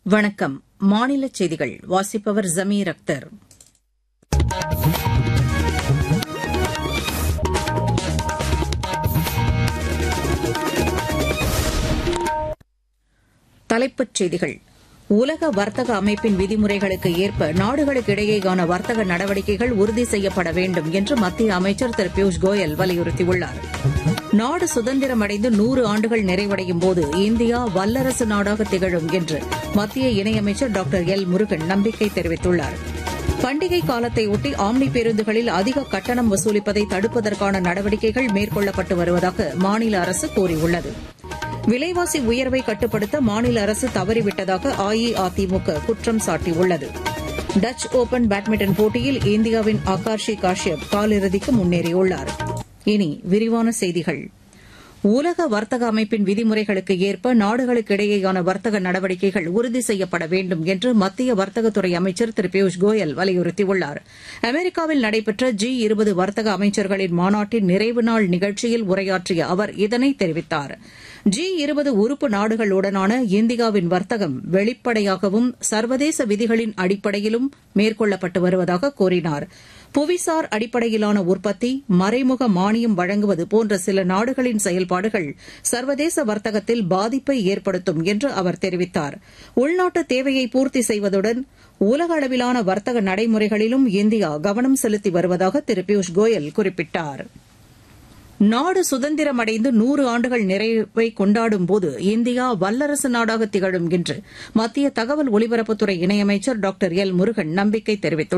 வணக்கம் மாநில செய்திகள் வாசிப்பவர் ஜமீர் அக்தர் தலைப்புச் செய்திகள் உலக வர்த்தக அமைப்பின் விதிமுறைகளுக்கு ஏற்ப நாடுகளுக்கு இடையேயான வர்த்தக நடவடிக்கைகள் உறுதி செய்யப்பட வேண்டும் என்று மத்திய அமைச்சர் திரு பியூஷ் கோயல் வலியுறுத்தியுள்ளார் நாடு சுதந்திரம் அடைந்து நூறு ஆண்டுகள் நிறைவடையும் போது இந்தியா வல்லரசு நாடாக திகழும் என்று மத்திய இணையமைச்சர் டாக்டர் எல் முருகன் நம்பிக்கை தெரிவித்துள்ளார் பண்டிகை காலத்தையொட்டி ஆம்னி பேருந்துகளில் அதிக கட்டணம் வசூலிப்பதை தடுப்பதற்கான நடவடிக்கைகள் மேற்கொள்ளப்பட்டு வருவதாக மாநில அரசு கூறியுள்ளது விலைவாசி உயர்வை கட்டுப்படுத்த மாநில அரசு தவறிவிட்டதாக அஇஅதிமுக குற்றம் சாட்டியுள்ளது டச் ஓபன் பேட்மிண்டன் போட்டியில் இந்தியாவின் ஆகாஷி காஷ்யப் காலிறுதிக்கு முன்னேறியுள்ளார் இனி விரிவான செய்திகள் உலக வர்த்தக அமைப்பின் விதிமுறைகளுக்கு ஏற்ப நாடுகளுக்கு இடையேயான வர்த்தக நடவடிக்கைகள் உறுதி செய்யப்பட வேண்டும் என்று மத்திய வர்த்தகத்துறை அமைச்சர் திரு பியூஷ் கோயல் வலியுறுத்தியுள்ளார் அமெரிக்காவில் நடைபெற்ற ஜி இருபது வர்த்தக அமைச்சர்களின் மாநாட்டின் நிறைவு நாள் நிகழ்ச்சியில் உரையாற்றிய அவர் இதனை தெரிவித்தார் ஜி இருபது உறுப்பு நாடுகளுடனான இந்தியாவின் வர்த்தகம் வெளிப்படையாகவும் சர்வதேச விதிகளின் அடிப்படையிலும் மேற்கொள்ளப்பட்டு வருவதாக கூறினார் புவிசார் அடிப்படையிலான உற்பத்தி மறைமுக மானியம் வழங்குவது போன்ற சில நாடுகளின் செயல்பாடுகள் சர்வதேச வர்த்தகத்தில் பாதிப்பை ஏற்படுத்தும் என்று அவர் தெரிவித்தார் உள்நாட்டு தேவையை பூர்த்தி செய்வதுடன் உலக அளவிலான வர்த்தக நடைமுறைகளிலும் இந்தியா கவனம் செலுத்தி வருவதாக திரு பியூஷ் கோயல் குறிப்பிட்டார் நாடு சுதந்திரம் அடைந்து நூறு ஆண்டுகள் நிறைவை கொண்டாடும் போது இந்தியா வல்லரசு நாடாக திகழும் என்று மத்திய தகவல் ஒலிபரப்புத்துறை இணையமைச்சர் டாக்டர் எல் முருகன் நம்பிக்கை தெரிவித்துள்ளார்